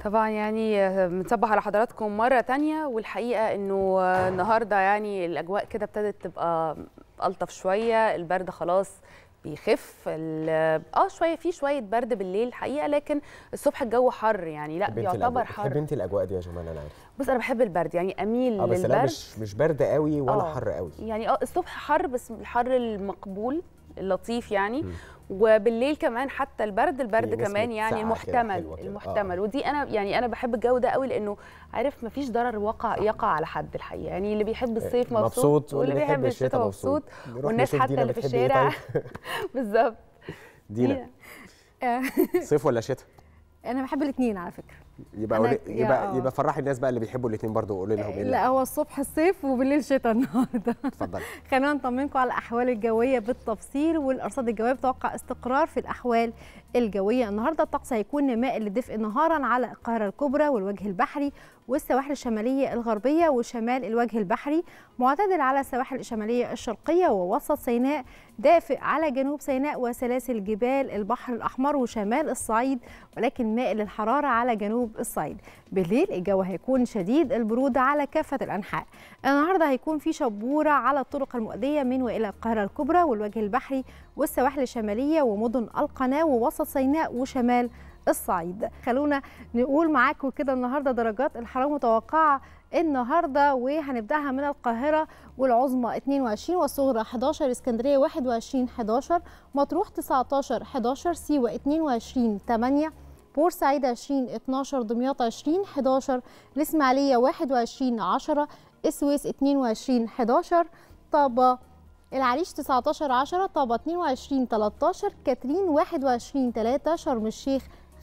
طبعا يعني بنصبح على حضراتكم مرة تانية والحقيقة انه النهاردة يعني الاجواء كده ابتدت تبقى الطف شوية البرد خلاص بيخف ال- اه شويه في شويه برد بالليل الحقيقه لكن الصبح الجو حر يعني لا بتحبي انت يعتبر الأجواء- بتحبي حر انت الاجواء دي يا جمال انا عارف بص انا بحب البرد يعني اميل اه بس للبرد لا مش مش برد قوي ولا آه. حر قوي يعني اه الصبح حر بس الحر المقبول اللطيف يعني وبالليل كمان حتى البرد البرد نسمة كمان يعني سقعة كده المحتمل حلوة كده. المحتمل آه. ودي انا يعني انا بحب الجو ده قوي لانه عارف مفيش ضرر وقع يقع على حد الحقيقه يعني اللي بيحب الصيف مبسوط, مبسوط واللي بيحب الشتاء مبسوط نروح والناس نشوف حتى دينا اللي في بتحبي إيه الشارع طيب؟ بالظبط دينا آه، صيف ولا شتاء انا بحب الاثنين على فكره يبقى أنا- قولي- يا- يبقى آه. يبقى فرحي الناس بقى اللي بيحبوا الاثنين برضه قولي لهم ايه لا اللي- هو الصبح الصيف وبالليل شتاء النهارده اتفضلي خلينا نطمنكم على الاحوال الجويه بالتفصيل والارصاد الجويه بتوقع استقرار في الاحوال الجويه النهارده الطقس هيكون مائل للدفء نهارا على القاهره الكبرى والوجه البحري والسواحل الشماليه الغربيه وشمال الوجه البحري معتدل على السواحل الشماليه الشرقيه ووسط سيناء دافئ على جنوب سيناء وسلاسل جبال البحر الاحمر وشمال الصعيد ولكن مائل للحراره على جنوب الصعيد بالليل الجو هيكون شديد البروده على كافه الانحاء النهارده هيكون في شبوره على الطرق المؤديه من والى القاهره الكبرى والوجه البحري والسواحل الشماليه ومدن القناه ووسط سيناء وشمال الصعيد خلونا نقول معاكم كده النهارده درجات الحراره متوقعه النهارده وهنبداها من القاهره والعظمى 22 والصغرى 11 اسكندريه 21 11 مطروح 19 11 سيوه 22 8 بورسعيد 20 12 دمياط 20 11 الإسماعيلية 21 10 السويس 22 11 طابة العريش 19 10 طابة 22 13 كاترين 21 3 شرم الشيخ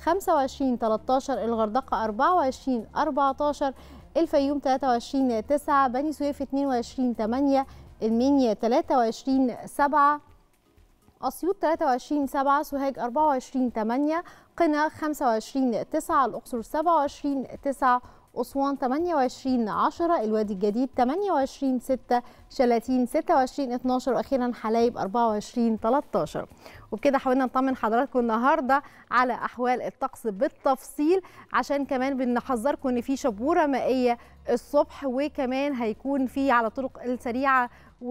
25 13 الغردقة 24 14 الفيوم 23 9 بني سويف 22 8 المنيا 23 7 أسيوط 23 7 سوهاج 24 8 قنا 25 9 الأقصر 27 9 أسوان 28 10 الوادي الجديد 28 6 شلاتين 26 12 وأخيرا حلايب 24 13 وبكده حاولنا نطمن حضراتكم النهارده على أحوال الطقس بالتفصيل عشان كمان بنحذركم إن في شبورة مائية الصبح وكمان هيكون في على الطرق السريعة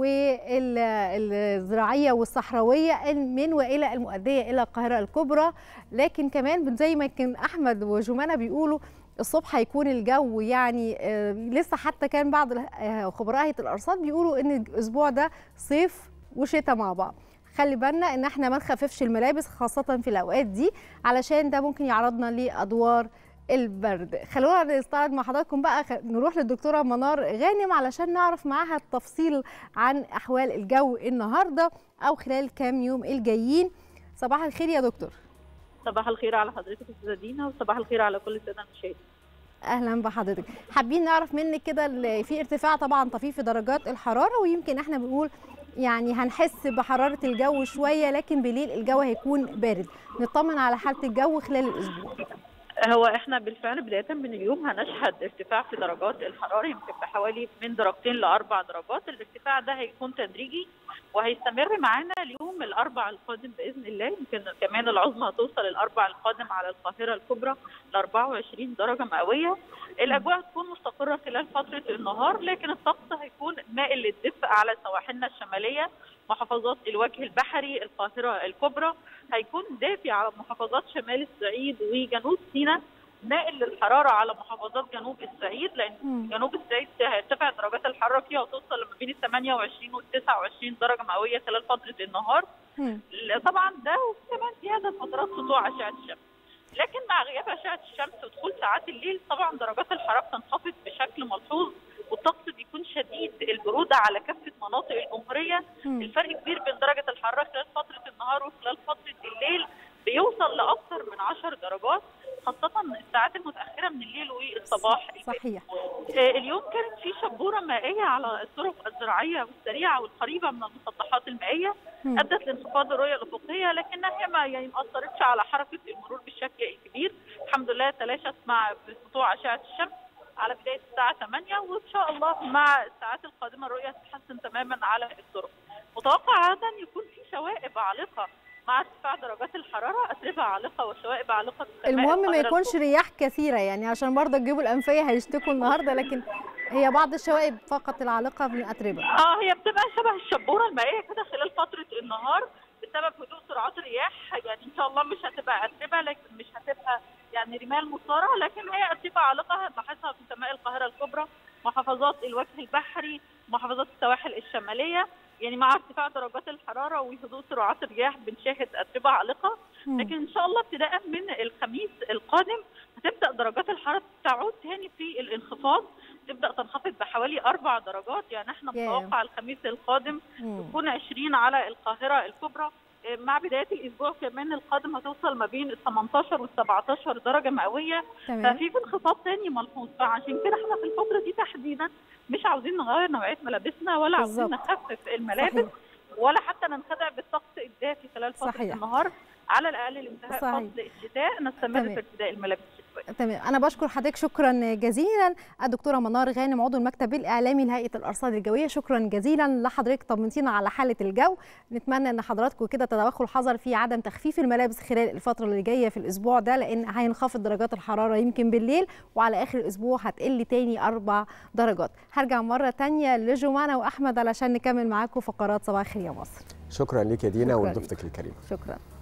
والزراعية والصحراوية من وإلى المؤدية إلى القاهرة الكبرى لكن كمان زي ما كان أحمد وجمانة بيقولوا الصبح هيكون الجو يعني آه، لسه حتى كان بعض ال- آه، خبراء هيئه الارصاد بيقولوا ان الاسبوع ده صيف وشتاء مع بعض خلي بالنا ان احنا ما نخففش الملابس خاصه في الاوقات دي علشان ده ممكن يعرضنا لادوار البرد خلونا نستعرض مع حضراتكم بقى خ- نروح للدكتوره منار غانم علشان نعرف معاها التفصيل عن احوال الجو النهارده او خلال كام يوم الجايين صباح الخير يا دكتور صباح الخير على حضرتك استاذه دينا وصباح الخير على كل الساده المشاهدين اهلا بحضرتك حابين نعرف منك كده ال- في ارتفاع طبعا طفيف في درجات الحراره ويمكن احنا بنقول يعني هنحس بحراره الجو شويه لكن بالليل الجو هيكون بارد نطمن على حاله الجو خلال الاسبوع هو احنا بالفعل بدايه من اليوم هنشهد ارتفاع في درجات الحراره يمكن بحوالي من درجتين لاربع درجات الارتفاع ده هيكون تدريجي وهيستمر معانا اليوم الاربع القادم باذن الله يمكن كمان العظمى هتوصل الاربع القادم على القاهره الكبرى ل 24 درجه مئويه الاجواء هتكون مستقره خلال فتره النهار لكن الطقس هيكون مائل للدفء على سواحلنا الشماليه محافظات الوجه البحري القاهره الكبرى هيكون دافي على محافظات شمال الصعيد وجنوب سيناء مائل للحراره على محافظات جنوب الصعيد لان مم. جنوب الصعيد هيرتفع درجات الحراره فيها وتوصل ما بين ال 28 وال 29 درجه مئويه خلال فتره النهار مم. طبعا ده وكمان زياده فترات سطوع اشعه الشمس لكن مع غياب اشعه الشمس ودخول ساعات الليل طبعا درجات الحراره بتنخفض بشكل ملحوظ والطقس بيكون شديد البروده على كافه مناطق الجمهوريه مم. الفرق كبير بين درجه الحراره خلال فتره النهار وخلال فتره الليل بيوصل لاكثر من 10 درجات خاصه الساعات المتاخره من الليل والصباح صحيح آه، اليوم كانت في شبوره مائيه على الطرق الزراعيه والسريعه والقريبه من المسطحات المائيه مم. ادت لانخفاض الرؤيه الافقيه لكنها هي ما يعني ما اثرتش على حركه المرور بالشكل الكبير الحمد لله تلاشت مع سطوع اشعه الشمس على بدايه الساعه 8 وان شاء الله مع الساعات القادمه الرؤيه تتحسن تماما على الطرق متوقع غدا يكون في شوائب عالقه مع ارتفاع درجات الحراره اتربه عالقه وشوائب عالقه في سماء المهم ما القاهرة يكونش الكبرى. رياح كثيره يعني عشان برضه الجيوب الانفيه هيشتكوا النهارده لكن هي بعض الشوائب فقط العالقه من اتربه اه هي بتبقى شبه الشبوره المائيه كده خلال فتره النهار بسبب هدوء سرعات الرياح يعني ان شاء الله مش هتبقى اتربه لكن مش هتبقى يعني رمال مثاره لكن هي اتربه عالقه هنلاحظها في سماء القاهره الكبرى محافظات الوجه البحري محافظات السواحل الشماليه يعني مع ارتفاع درجات الحراره وهدوء سرعات الرياح بنشاهد اتربه عالقه مم. لكن ان شاء الله ابتداء من الخميس القادم هتبدا درجات الحراره تعود تاني في الانخفاض تبدا تنخفض بحوالي اربع درجات يعني احنا ياه. متوقع الخميس القادم مم. تكون 20 على القاهره الكبرى إيه، مع بدايه الاسبوع كمان القادم هتوصل ما بين ال 18 وال 17 درجه مئويه تمام ففي في انخفاض تاني ملحوظ فعشان كده احنا في الفتره دي تحديدا مش عاوزين نغير نوعيه ملابسنا ولا عاوزين بالظبط. نخفف الملابس صحيح. ولا حتى ننخدع بالطقس الدافي خلال فتره صحيح. النهار على الاقل لانتهاء صحيح. فصل الشتاء نستمر تمام. في ارتداء الملابس الشتويه تمام انا بشكر حضرتك شكرا جزيلا الدكتوره منار غانم عضو المكتب الاعلامي لهيئه الارصاد الجويه شكرا جزيلا لحضرتك طمنتينا على حاله الجو نتمنى ان حضراتكم كده تدخل حذر في عدم تخفيف الملابس خلال الفتره اللي جايه في الاسبوع ده لان هينخفض درجات الحراره يمكن بالليل وعلى اخر الاسبوع هتقل تاني اربع درجات هرجع مره تانية لجمانه واحمد علشان نكمل معاكم فقرات صباح الخير يا مصر شكرا ليك يا دينا شكراً ولضيفتك الكريمه شكرا